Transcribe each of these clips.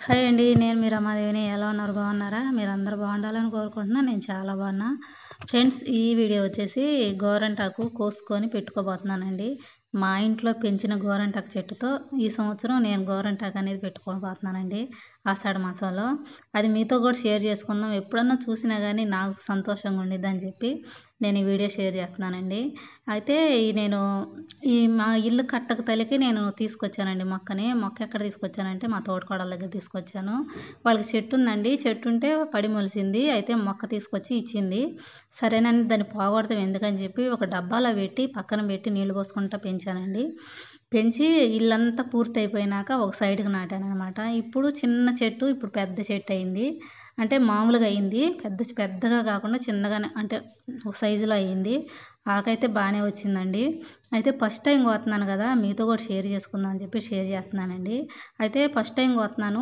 hi అండి నేను మీ రమాదేవిని ఎలా ఉన్నారు బాగున్నారా మీరు అందరు బాగుండాలని కోరుకుంటున్నా నేను చాలా బాగున్నా ఫ్రెండ్స్ ఈ వీడియో వచ్చేసి గోరంటాకు కోసుకొని పెట్టుకోబోతున్నానండి మా ఇంట్లో పెంచిన గోరంటాకు చెట్టుతో ఈ సంవత్సరం నేను గోరంటాకు అనేది పెట్టుకోబోతున్నానండి ఆషాఢ మాసంలో అది మీతో కూడా షేర్ చేసుకుందాం ఎప్పుడన్నా చూసినా కానీ నాకు సంతోషంగా ఉండిద్ది అని చెప్పి నేను ఈ వీడియో షేర్ చేస్తున్నానండి అయితే ఈ నేను ఈ మా ఇల్లు కట్టక తలికి నేను తీసుకొచ్చానండి మొక్కని మొక్క ఎక్కడ తీసుకొచ్చానంటే మా తోటకోడల దగ్గర తీసుకొచ్చాను వాళ్ళకి చెట్టు ఉందండి చెట్టు ఉంటే పడి మొలిసింది అయితే మొక్క తీసుకొచ్చి ఇచ్చింది సరేనని దాన్ని పోగొడతాం ఎందుకని చెప్పి ఒక డబ్బాలో పెట్టి పక్కన పెట్టి నీళ్ళు పోసుకుంటా పెంచానండి పెంచి ఇల్లంతా పూర్తి అయిపోయినాక ఒక సైడ్కి నాటాను అనమాట ఇప్పుడు చిన్న చెట్టు ఇప్పుడు పెద్ద చెట్టు అయింది అంటే మామూలుగా అయింది పెద్ద పెద్దగా కాకుండా చిన్నగానే అంటే ఒక సైజులో అయ్యింది ఆకైతే బాగానే వచ్చిందండి అయితే ఫస్ట్ టైం కోతున్నాను కదా మీతో కూడా షేర్ చేసుకుందాం అని చెప్పి షేర్ చేస్తున్నానండి అయితే ఫస్ట్ టైం కోతున్నాను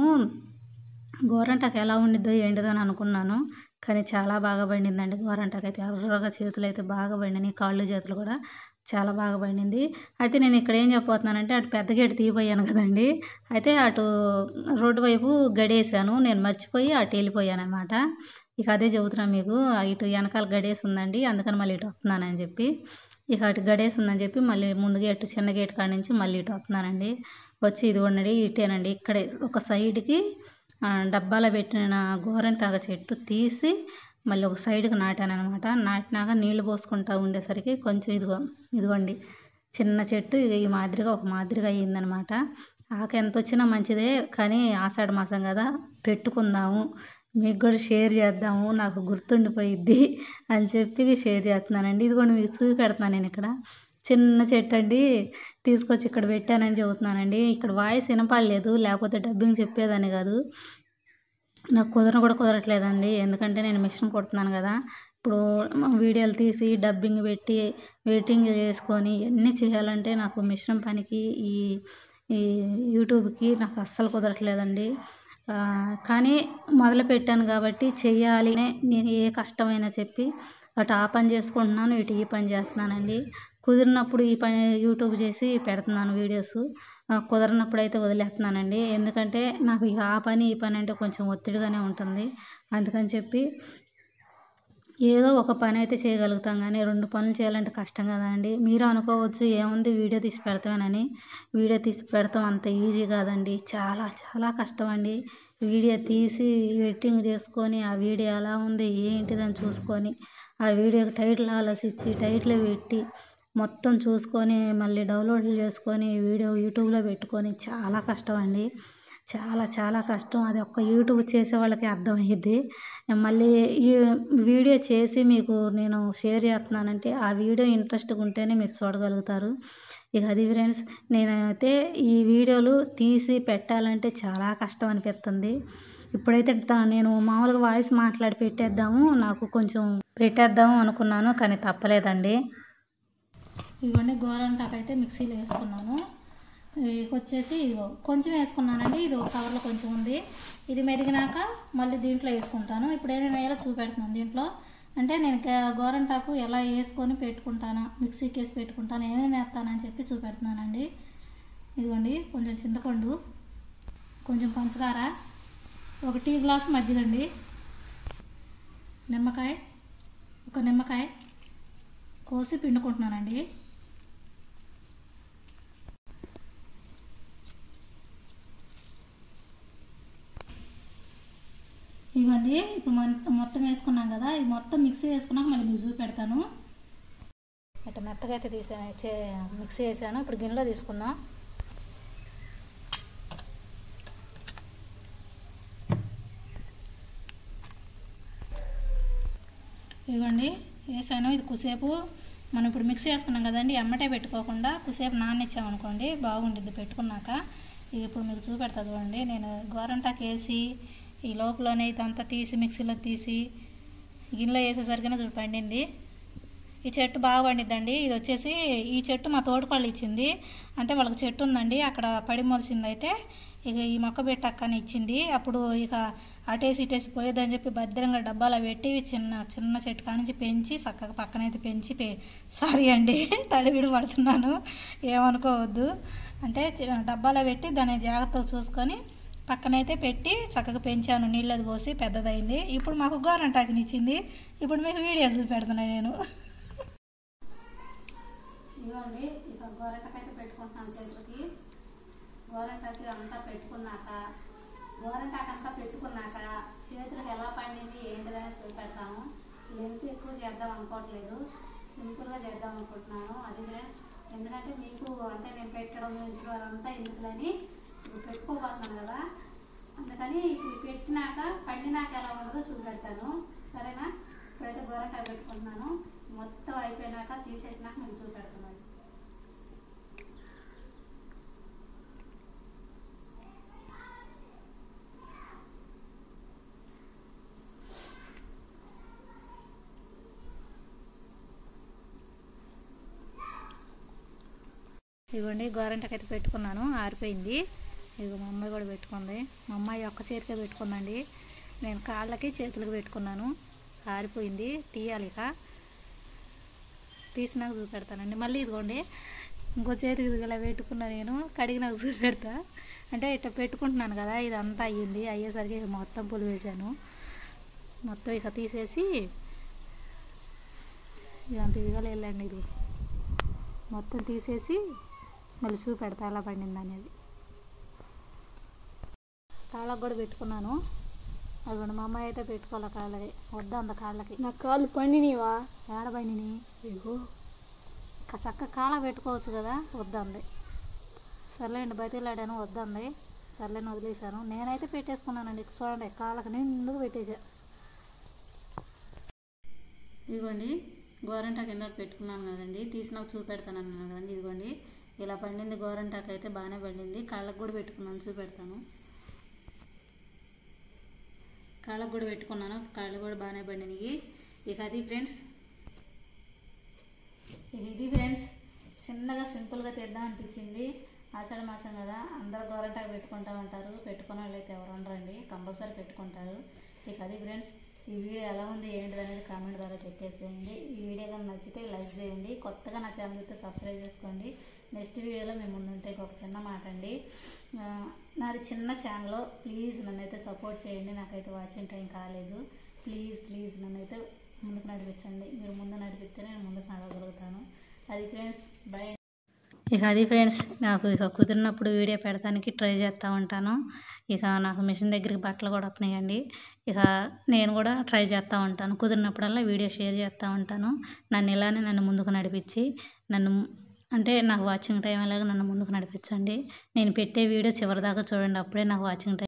గోరంటాకు ఎలా ఉండిద్దో ఏంటిదో అని అనుకున్నాను కానీ చాలా బాగా పండిందండి గోరంటాకు అయితే ఎర్రగా చేతులు అయితే బాగా పండినాయి కాళ్ళు చేతులు కూడా చాలా బాగా పండింది అయితే నేను ఇక్కడ ఏం చెప్పబోతున్నానంటే అటు పెద్ద గేటు తీయబోయాను కదండి అయితే అటు రోడ్డు వైపు గడేసాను నేను మర్చిపోయి అటు వెళ్ళిపోయాను అనమాట ఇక అదే చెబుతున్నాను మీకు ఇటు వెనకాల గడేసి ఉందండి అందుకని మళ్ళీ ఇటు వస్తున్నానని చెప్పి ఇక అటు గడేసి ఉందని చెప్పి మళ్ళీ ముందు గేటు చిన్న గేట్ కాడ నుంచి మళ్ళీ ఇటు వస్తున్నానండి వచ్చి ఇది ఉండండి ఇటేనండి ఇక్కడే ఒక సైడ్కి డబ్బాలో పెట్టిన గోరంటాక చెట్టు తీసి మళ్ళీ ఒక సైడ్కి నాటాను అనమాట నాటినాక నీళ్లు పోసుకుంటా ఉండేసరికి కొంచెం ఇదిగో ఇదిగోండి చిన్న చెట్టు ఇక ఈ మాదిరిగా ఒక మాదిరిగా అయ్యిందనమాట ఆకు ఎంత వచ్చినా మంచిదే కానీ ఆషాఢ మాసం కదా పెట్టుకుందాము మీకు కూడా షేర్ చేద్దాము నాకు గుర్తుండిపోయిద్ది అని చెప్పి షేర్ చేస్తున్నానండి ఇదిగోండి మీకు చూపి పెడుతున్నాను నేను ఇక్కడ చిన్న చెట్టు అండి తీసుకొచ్చి ఇక్కడ పెట్టానని చెబుతున్నానండి ఇక్కడ వాయిస్ వినపడలేదు లేకపోతే డబ్బింగ్ చెప్పేదాన్ని కాదు నాకు కుదరను కూడా కుదరట్లేదండి ఎందుకంటే నేను మిషన్ కొడుతున్నాను కదా ఇప్పుడు వీడియోలు తీసి డబ్బింగ్ పెట్టి వెయిటింగ్ చేసుకొని ఇవన్నీ చేయాలంటే నాకు మిషన్ పనికి ఈ ఈ యూట్యూబ్కి నాకు అస్సలు కుదరట్లేదండి కానీ మొదలు పెట్టాను కాబట్టి చెయ్యాలి నేను ఏ కష్టమైనా చెప్పి అటు ఆ పని చేసుకుంటున్నాను ఇటు ఈ పని చేస్తున్నానండి కుదిరినప్పుడు ఈ పని యూట్యూబ్ చేసి పెడుతున్నాను వీడియోస్ కుదరనప్పుడు అయితే వదిలేస్తున్నానండి ఎందుకంటే నాకు ఇక ఆ పని ఈ పని అంటే కొంచెం ఒత్తిడిగానే ఉంటుంది అందుకని చెప్పి ఏదో ఒక పని అయితే చేయగలుగుతాం కానీ రెండు పనులు చేయాలంటే కష్టం కదండి మీరు అనుకోవచ్చు ఏముంది వీడియో తీసి పెడతామని వీడియో తీసి పెడతాం అంత ఈజీ కాదండి చాలా చాలా కష్టం అండి వీడియో తీసి ఎడిటింగ్ చేసుకొని ఆ వీడియో ఎలా ఉంది ఏంటిదని చూసుకొని ఆ వీడియోకి టైటిల్ ఆలోచించి టైటిల్ పెట్టి మొత్తం చూసుకొని మళ్ళీ డౌన్లోడ్ చేసుకొని వీడియో యూట్యూబ్లో పెట్టుకొని చాలా కష్టం అండి చాలా చాలా కష్టం అది ఒక్క యూట్యూబ్ చేసే వాళ్ళకి అర్థమయ్యిద్ది మళ్ళీ ఈ వీడియో చేసి మీకు నేను షేర్ చేస్తున్నానంటే ఆ వీడియో ఇంట్రెస్ట్గా ఉంటేనే మీరు చూడగలుగుతారు ఇక అది ఫ్రెండ్స్ నేనైతే ఈ వీడియోలు తీసి పెట్టాలంటే చాలా కష్టం అనిపిస్తుంది ఇప్పుడైతే నేను మామూలుగా వాయిస్ మాట్లాడి పెట్టేద్దాము నాకు కొంచెం పెట్టేద్దాము అనుకున్నాను కానీ తప్పలేదండి ఇదిగోండి గోరంటాకు అయితే మిక్సీలో వేసుకున్నాను వచ్చేసి ఇదిగో కొంచెం వేసుకున్నానండి ఇది ఒక కవర్లో కొంచెం ఉంది ఇది మెరిగినాక మళ్ళీ దీంట్లో వేసుకుంటాను ఇప్పుడు ఏమేమి వేయాలో చూపెడుతున్నాను దీంట్లో అంటే నేను గోరంటాకు ఎలా వేసుకొని పెట్టుకుంటాను మిక్సీకి వేసి పెట్టుకుంటాను ఏమేమి వేస్తానని చెప్పి చూపెడుతున్నానండి ఇదిగోండి కొంచెం చింతపండు కొంచెం పంచదార ఒక టీ గ్లాస్ మజ్జిగండి నిమ్మకాయ ఒక నిమ్మకాయ కోసి పిండుకుంటున్నానండి ఇదిగోండి ఇప్పుడు మొత్తం వేసుకున్నాం కదా ఇది మొత్తం మిక్సీ వేసుకున్నాక మళ్ళీ మీకు చూపెడతాను ఇట్లా మెత్తగా అయితే తీసా మిక్సీ వేసాను ఇప్పుడు గిన్నెలో తీసుకుందాం ఇదిగోండి వేసాను ఇది కుసేపు మనం ఇప్పుడు మిక్సీ వేసుకున్నాం కదండి ఎమ్మటే పెట్టుకోకుండా కుసేపు నాననిచ్చామనుకోండి బాగుండిద్ది పెట్టుకున్నాక ఇప్పుడు మీకు చూపెడతా చూడండి నేను గోరంటాకు వేసి ఈ లోపలనే ఇదంతా తీసి మిక్సీలో తీసి గిన్నెలో వేసేసరికనే చూడు పండింది ఈ చెట్టు బాగా పండిద్దండి ఇది వచ్చేసి ఈ చెట్టు మా తోటకోళ్ళు ఇచ్చింది అంటే వాళ్ళకి చెట్టు ఉందండి అక్కడ పడి మొలిసింది అయితే ఇక ఈ మొక్క పెట్టక్కని ఇచ్చింది అప్పుడు ఇక అటేసి ఇటేసి పోయేదని చెప్పి భద్రంగా డబ్బాలో పెట్టి చిన్న చిన్న చెట్టు కానించి పెంచి చక్కగా పక్కనైతే పెంచి పే సారీ అండి తడివిడి పడుతున్నాను ఏమనుకోవద్దు అంటే డబ్బాలో పెట్టి దాన్ని జాగ్రత్తగా చూసుకొని పక్కనైతే పెట్టి చక్కగా పెంచాను నీళ్ళు అది పోసి పెద్దదైంది ఇప్పుడు మాకు గోరంటాకునిచ్చింది ఇప్పుడు మీకు వీడియో చూపెడుతున్నా నేను ఇవ్వండి ఇక గోరెంటకైతే పెట్టుకుంటున్నాను చేతులకి గోరెంటకి అంతా పెట్టుకున్నాక గోరెంటాకు అంతా పెట్టుకున్నాక చేతులకు ఎలా పండింది ఏంటిదని చూపెడతాము లెంత్ ఎక్కువ చేద్దాం అనుకోవట్లేదు సింపుల్గా చేద్దాం అనుకుంటున్నాను అది ఫ్రెండ్స్ ఎందుకంటే మీకు అంటే నేను పెట్టడం ఉంచడం అదంతా ఎందుకులని ఇప్పుడు పెట్టుకోబోతున్నాను కదా అందుకని ఇప్పుడు పెట్టినాక పండినాక ఎలా ఉండదో చూపెడతాను సరేనా ఇప్పుడైతే గోరంటాకు పెట్టుకుంటున్నాను మొత్తం అయిపోయినాక తీసేసినాక నేను చూపెడుతున్నాను ఇదిగోండి గోరంటకి అయితే పెట్టుకున్నాను ఆరిపోయింది ఇదిగో మా అమ్మాయి కూడా పెట్టుకుంది మా అమ్మాయి ఒక్క చేతికే పెట్టుకుందండి నేను కాళ్ళకి చేతులకు పెట్టుకున్నాను ఆరిపోయింది తీయాలి ఇక తీసినాక చూపెడతానండి మళ్ళీ ఇదిగోండి ఇంకో చేతికి ఇది ఇలా పెట్టుకున్నా నేను కడిగినాక చూపెడతా అంటే ఇట్లా పెట్టుకుంటున్నాను కదా ఇదంతా అయ్యింది అయ్యేసరికి ఇక మొత్తం పులి వేసాను మొత్తం ఇక తీసేసి ఇదంతా ఇదిగా వెళ్ళండి ఇది మొత్తం తీసేసి మళ్ళీ చూపెడతా ఎలా పండింది అనేది కాళ్ళకు కూడా పెట్టుకున్నాను అదిగోండి మా అమ్మాయి అయితే పెట్టుకోవాలి కాళ్ళకి వద్దా అంత కాళ్ళకి నా కాళ్ళు పండినవా ఏడబడిని ఇగో చక్క కాళ్ళ పెట్టుకోవచ్చు కదా వద్దంది సర్లేండి బతిలాడాను వద్దంది సర్లేని వదిలేశాను నేనైతే పెట్టేసుకున్నానండి చూడండి కాళ్ళకి నిండుగా పెట్టేసా ఇదిగోండి గోరంటాకు ఎన్నో పెట్టుకున్నాను కదండి తీసినాక చూపెడతాను అన్నాను కదండి ఇదిగోండి ఇలా పండింది గోరంటాకు అయితే బాగానే పండింది కాళ్ళకు కూడా పెట్టుకున్నాను చూపెడతాను కాళ్ళకు కూడా పెట్టుకున్నాను కాళ్ళు కూడా బాగానే పండినాయి ఇక అది ఫ్రెండ్స్ ఇక ఇది ఫ్రెండ్స్ చిన్నగా సింపుల్గా తెద్దాం అనిపించింది ఆషాఢ మాసం కదా అందరూ గోరంటాకు పెట్టుకుంటా ఉంటారు పెట్టుకునే వాళ్ళు అయితే ఎవరు ఉండరండి కంపల్సరీ పెట్టుకుంటారు ఇక అది ఫ్రెండ్స్ ఈ వీడియో ఎలా ఉంది ఏంటిది అనేది కామెంట్ ద్వారా చెప్పేసేయండి ఈ వీడియో కానీ నచ్చితే లైక్ చేయండి కొత్తగా నా ఛానల్ అయితే సబ్స్క్రైబ్ చేసుకోండి నెక్స్ట్ వీడియోలో మేము ముందుంటే ఒక చిన్న మాట అండి ఆ, నాది చిన్న ఛానల్ ప్లీజ్ నన్నైతే సపోర్ట్ చేయండి నాకైతే వాచింగ్ టైం కాలేదు ప్లీజ్ ప్లీజ్ నన్నైతే ముందుకు నడిపించండి మీరు ముందు నడిపిస్తే నేను ముందుకు నడవగలుగుతాను అది ఫ్రెండ్స్ బై ఇక అది ఫ్రెండ్స్ నాకు ఇక కుదిరినప్పుడు వీడియో పెడతానికి ట్రై చేస్తూ ఉంటాను ఇక నాకు మిషన్ దగ్గరికి బట్టలు కూడా వస్తున్నాయండి ఇక నేను కూడా ట్రై చేస్తూ ఉంటాను కుదిరినప్పుడల్లా వీడియో షేర్ చేస్తూ ఉంటాను నన్ను ఇలానే నన్ను ముందుకు నడిపించి నన్ను అంటే నాకు వాచింగ్ టైం అలాగే నన్ను ముందుకు నడిపించండి నేను పెట్టే వీడియో చివరిదాకా చూడండి అప్పుడే నాకు వాచింగ్ టైం